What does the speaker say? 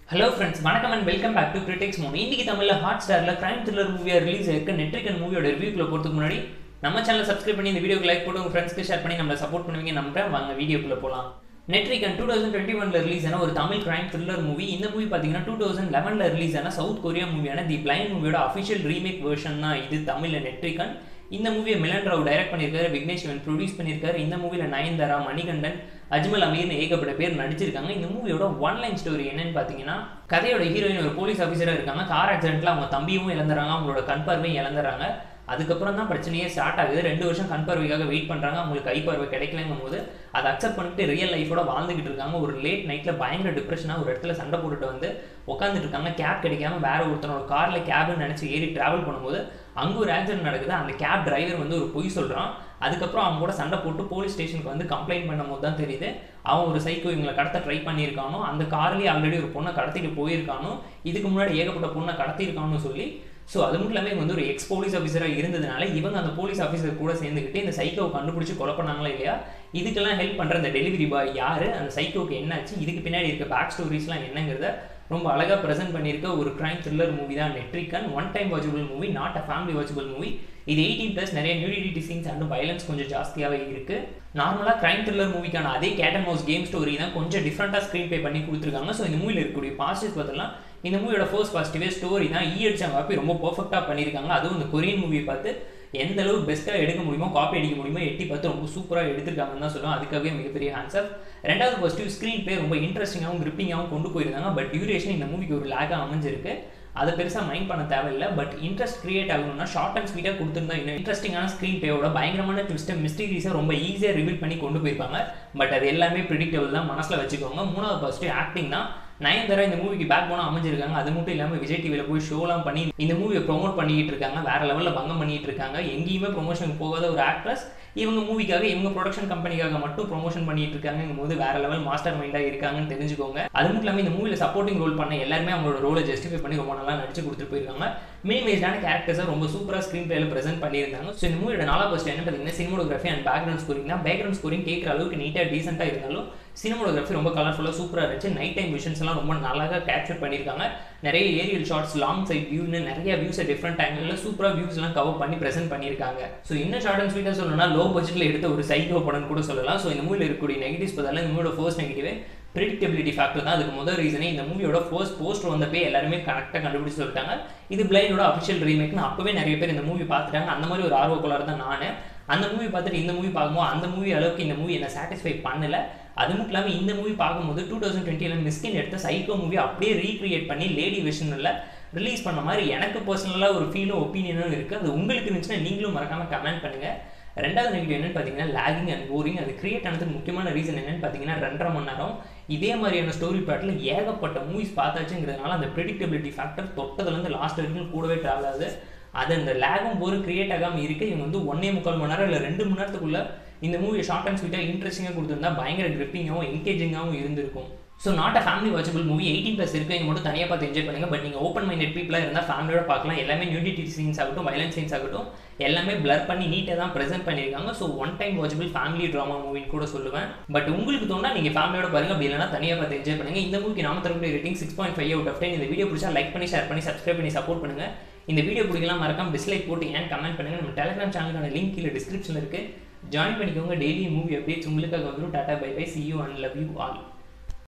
hello friends வணக்கம் and welcome back to critics movie இன்னைக்கு தமிழில் ஹாட் ஸ்டாரில் கிரைம் த்ரில்லர் மூவியாக ரிலீஸ் ஆயிருக்க நெட்ரிகன் மூவியோட ரிவ்யூக்குள்ள போகிறதுக்கு முன்னாடி நம்ம சேனலை சப்ஸ்கிரைப் பண்ணி இந்த வீடியோக்கு லைக் போட்டு உங்கள் ஃப்ரெண்ட்ஸ்க்கு ஷேர் பண்ணி நம்மளை சப்போர்ட் பண்ணுவீங்க நம்புறேன் வாங்க வீடியோக்குள்ள போகலாம் நெட்ரிகன் டூ தௌசண்ட் டுவெண்ட்டி ஒன்ல ரிலீஸ் ஆன ஒரு தமிழ் கிரைம் த்ரில்லர் மூவி இந்த மூவி பார்த்தீங்கன்னா டூ தௌசண்ட் லெவனில் ரிலீஸ் ஆன சவுத் கொரியா மூவியான தி பிளைன் மூவியோட அஃபிஷியல் ரீமேக் வெர்ஷன் தான் இது தமிழில் நெட்ரிகன் இந்த மூவியை மிலன் ராவ் டைரக்ட் பண்ணியிருக்காரு விக்னேஷ் சிவன் ப்ரொடியூஸ் பண்ணியிருக்காரு இந்த மூவியில் நயன்தாரா மணிகண்டன் அஜ்மல் அமீர்னு ஏகப்பட்ட பேர் நடிச்சிருக்காங்க இந்த மூவியோட ஒன் லைன் ஸ்டோரி என்னன்னு பார்த்தீங்கன்னா கதையோட ஹீரோயின் ஒரு போலீஸ் ஆஃபீஸராக இருக்காங்க கார் ஆக்சிடென்ட்ல அவங்க தம்பியும் இழந்துறாங்க அவங்களோட கண் பார்வையும் இழந்துறாங்க அதுக்கப்புறம் தான் பிரச்சனையே ஸ்டார்ட் ஆகுது ரெண்டு வருஷம் கண் பார்வைக்காக வெயிட் பண்ணுறாங்க அவங்களுக்கு கை பார்வை கிடைக்கலங்கும் போது அதை அக்செப்ட் பண்ணிட்டு ரியல் லைஃபோட வாழ்ந்துகிட்டு இருக்காங்க ஒரு லேட் நைட்டில் பயங்கர டிப்ரெஷனாக ஒரு இடத்துல சண்டை போட்டுட்டு வந்து உட்காந்துட்டு இருக்காங்க கேப் கிடைக்காம வேற ஒருத்தனோட காரில் கேப்னு நினச்சி ஏறி ட்ராவல் பண்ணும்போது அங்கே ஒரு ஆக்சிடென்ட் நடக்குது அந்த கேப் டிரைவர் வந்து ஒரு பொய் சொல்கிறான் அதுக்கப்புறம் அவங்க கூட சண்டை போட்டு போலீஸ் ஸ்டேஷனுக்கு வந்து கம்ப்ளைண்ட் பண்ணும்போது தான் தெரியுது அவன் ஒரு சைக்கோ இவங்களை கடத்த ட்ரை பண்ணியிருக்கானோ அந்த கார்லேயே ஆல்ரெடி ஒரு பொண்ணை கடத்திட்டு போயிருக்கானோ இதுக்கு முன்னாடி ஏகப்பட்ட பொண்ணை கடத்தியிருக்கானு சொல்லி ஸோ அது மட்டும் இல்லாமல் இவங்க வந்து ஒரு எக்ஸ் போலீஸ் ஆஃபீஸராக இருந்ததுனால இவங்க அந்த போலீஸ் ஆஃபீஸர் கூட சேர்ந்துக்கிட்டு இந்த சைக்கோவை கண்டுபிடிச்சி கொலை பண்ணாங்களா இல்லையா இதுக்கெல்லாம் ஹெல்ப் பண்ணுற அந்த டெலிவரி பாய் யார் அந்த சைக்கோவுக்கு என்னாச்சு இதுக்கு பின்னாடி இருக்க பேக் ஸ்டோரிஸ்லாம் என்னங்கிறத ரொம்ப அழகாக ப்ரெசென்ட் பண்ணியிருக்க ஒரு கிரைம் த்ரில்லர் மூவி தான் Netrikann one time watchable movie not a family watchable movie இது எயிட்டீன் ப்ளஸ் நிறைய நியூடிட்டி சீன்ஸ் அண்ட் வயலன்ஸ் கொஞ்சம் ஜாஸ்தியாகவே இருக்குது நார்மலாக கிரைம் த்ரில்லர் மூவிக்கான அதே cat and mouse game story தான் கொஞ்சம் டிஃப்ரெண்ட்டாக ஸ்க்ரீன் பே பண்ணி கொடுத்துருக்காங்க ஸோ இந்த மூவியில் இருக்கக்கூடிய பாசிட்டிவ் பார்த்தலாம் இந்த மூவியோட ஃபர்ஸ்ட் பாசிட்டிவே ஸ்டோரி தான் ஈ அடிச்ச காப்பி ரொம்ப பர்ஃபெக்டாக பண்ணியிருக்காங்க அதுவும் இந்த கொரியன் மூவியை பார்த்து எந்த அளவு பெஸ்ட்டாக எடுக்க முடியுமோ காப்பி அடிக்க முடியுமோ எட்டி பார்த்து ரொம்ப சூப்பராக எடுத்திருக்காங்கன்னு தான் சொல்லுவோம் அதுக்காகவே மிகப்பெரிய ஆன்சர் ரெண்டாவது பாசிட்டிவ் ஸ்க்ரீன் பே ரொம்ப இன்ட்ரெஸ்டிங்காகவும் கிரிப்பிங்காகவும் கொண்டு போயிருந்தாங்க பட் டியூரேஷன் இந்த மூவிக்கு ஒரு லேக்காக அமைஞ்சிருக்கு அதை பெருசாக மைண்ட் பண்ண தேவையில்லை பட் இன்ட்ரெஸ்ட் கிரியேட் ஆகணும்னா ஷார்ட் அண்ட் ஸ்வீட்டாக கொடுத்துருந்தா இன்னும் இன்ட்ரெஸ்டிங்கான ஸ்க்ரீன் பேயோட பயங்கரமான ட்விஸ்ட்டை மிஸ்டீரியஸை ரொம்ப ஈஸியாக ரிவீல் பண்ணி கொண்டு போயிருப்பாங்க பட் அது எல்லாமே ப்ரிடிக்டபிள் தான் மனசில் வச்சுக்கோங்க மூணாவது பாசிட்டிவ் ஆக்டிங் தான் நயன்தாரா இந்த மூவிக்கு பேக் போனால் அமைஞ்சிருக்காங்க அது மட்டும் இல்லாமல் விஜய் டிவியில் போய் ஷோலாம் பண்ணி இந்த மூவியை ப்ரொமோட் பண்ணிக்கிட்டு இருக்காங்க வேற லெவலில் பங்கம் பண்ணிட்டு இருக்காங்க எங்கேயுமே ப்ரொமோஷனுக்கு போகாத ஒரு ஆக்ட்ரஸ் இவங்க மூவிக்காக இவங்க ப்ரொடக்ஷன் கம்பெனிக்காக மட்டும் ப்ரொமோஷன் பண்ணிட்டு இருக்காங்கும் போது வேற லெவல் மாஸ்டர் மைண்டாக இருக்காங்கன்னு தெரிஞ்சுக்கோங்க அது மட்டும் இல்லாமல் இந்த மூவியில் சப்போர்ட்டிங் ரோல் பண்ண எல்லாருமே அவங்களோட ரோலை ஜஸ்டிஃபை பண்ணி ரொம்ப நல்லா நடிச்சு கொடுத்துட்டு போயிருக்காங்க மினிமைஸ்டான கேரக்டர்ஸை ரொம்ப சூப்பராக ஸ்க்ரீன் பிளேல ப்ரெசென்ட் பண்ணியிருந்தாங்க ஸோ இந்த மூவியோட நாலா ஃபர்ஸ்ட் என்ன பார்த்தீங்கன்னா சினிமோகிராஃபி அண்ட் பேக்ரவுண்ட் ஸ்கோரிங் தான் பேக்ரவுண்ட் ஸ்கோரிங் கேட்குற அளவுக்கு நீட்டாக டீசென்ட்டாக இருந்தாலும் சினிமோகிராஃபி ரொம்ப கலர்ஃபுல்லாக சூப்பராக இருந்துச்சு நைட் டைம் விஷன்ஸ் எல்லாம் ரொம்ப நல்லா கேப்சர் பண்ணியிருக்காங்க நிறைய ஏரியல் ஷார்ட்ஸ் லாங் சைட் வியூன்னு நிறைய வியூஸை டிஃப்ரெண்ட் ஆங்கிளில் சூப்பராக வியூஸ்லாம் கவர் பண்ணி ப்ரெசென்ட் பண்ணியிருக்காங்க ஸோ இன்னும் ஷார்ட் அண்ட் ஸ்வீட்டாக சொல்லணும்னா லோ பட்ஜெட்டில் எடுத்த ஒரு சைக்கோ படம் கூட சொல்லலாம் ஸோ இந்த மூவியில் இருக்கக்கூடிய நெகட்டிவ்ஸ் பார்த்தாலும் இந்த மூவியோட ஃபர்ஸ்ட் நெகட்டிவே ப்ரிடிக்டபிலிட்டி ஃபேக்டர் தான் அதுக்கு முதல் ரீசனே இந்த மூவியோட ஃபர்ஸ்ட் போஸ்டர் வந்தப்பே எல்லாருமே கரெக்டாக கண்டுபிடிச்சு சொல்லிட்டாங்க இது பிளைனோட அஃபிஷியல் ரீமேக்னு அப்பவே நிறைய பேர் இந்த மூவி பார்த்துட்டாங்க அந்த மாதிரி ஒரு ஆர்வக்குள்ளார் தான் நான் அந்த மூவி பார்த்துட்டு இந்த மூவி பார்க்கும்போது அந்த மூவி அளவுக்கு இந்த மூவி என்ன சாட்டிஸ்ஃபை பண்ணல அது மட்டும் இல்லாமல் இந்த மூவி பார்க்கும்போது டூ தௌசண்ட் டுவெண்ட்டியில் மிஸ்கின் எடுத்த சைக்கோ மூவி அப்படியே ரீக்ரியேட் பண்ணி லேடி விஷனில் ரிலீஸ் பண்ண மாதிரி எனக்கு பர்சனலாக ஒரு ஃபீலும் ஒப்பீனியனும் இருக்குது அது உங்களுக்கு இருந்துச்சுன்னா நீங்களும் மறக்காமல் கமெண்ட் பண்ணுங்கள் ரெண்டாவது நெகட்டிவ் என்னன்னு பார்த்தீங்கன்னா லேகிங் அண்ட் போரிங் அது கிரியேட் ஆனதுக்கு முக்கியமான ரீசன் என்னன்னு பார்த்தீங்கன்னா ரெண்டரை மணி நேரம் இதே மாதிரியான ஸ்டோரி பேட்டில் ஏகப்பட்ட மூவிஸ் பார்த்தாச்சுங்கிறதுனால அந்த ப்ரெடிக்டபிலிட்டி ஃபேக்டர் தொட்டதுலேருந்து லாஸ்ட் வரைக்கும் கூடவே ட்ராவல் ஆகுது அது அந்த லேகும் போரும் கிரியேட் ஆகாமல் இருக்க இவங்க வந்து ஒன்னே முக்கால் மணி நேரம் இல்லை ரெண்டு மணி நேரத்துக்குள்ள இந்த மூவியை ஷார்ட் அண்ட் ஸ்வீட்டாக இன்ட்ரெஸ்டிங்காக கொடுத்துருந்தா பயங்கர கிரிப்பிங்காகவும் என்கேஜிங்காகவும் இருந்திருக்கும் so not a family watchable movie eighteen plus இருக்கு இங்கே மட்டும் தனியாக பார்த்து என்ஜாய் பண்ணுங்க பட் நீங்கள் ஓப்பன் மைண்டட் பீப்பிளாக இருந்தால் ஃபேமிலியோட பார்க்கலாம் எல்லாமே நியூடிட்டி சீன்ஸ் ஆகட்டும் வயலன்ஸ் சீன்ஸ் ஆகட்டும் எல்லாமே பிளர் பண்ணி நீட்டாக தான் ப்ரெசென்ட் பண்ணியிருக்காங்க so one time watchable family drama மூவின்னு கூட சொல்லுவேன் பட் உங்களுக்கு தோணா நீங்கள் ஃபேமிலியோட பாருங்க அப்படி இல்லைனா தனியாக பார்த்து என்ஜாய் பண்ணுங்க இந்த மூவிக்கு நாம தரக்கூடிய rating six point five out of ten இந்த வீடியோ பிடிச்சா லைக் பண்ணி ஷேர் பண்ணி சப்ஸ்கிரைப் பண்ணி சப்போர்ட் பண்ணுங்க இந்த வீடியோ பிடிக்கலாம் மறக்காம டிஸ்லைக் போட்டு ஏன் கமெண்ட் பண்ணுங்க நம்ம டெலிகிராம் சேனலுக்கான லிங்க் கீழே டிஸ்கிரிப்ஷனில் இருக்குது ஜாயின் பண்ணிக்கோங்க டெய்லி மூவி அப்டேட்ஸ் உங்களுக்காக வந்துடும் tata bye bye see you and love you all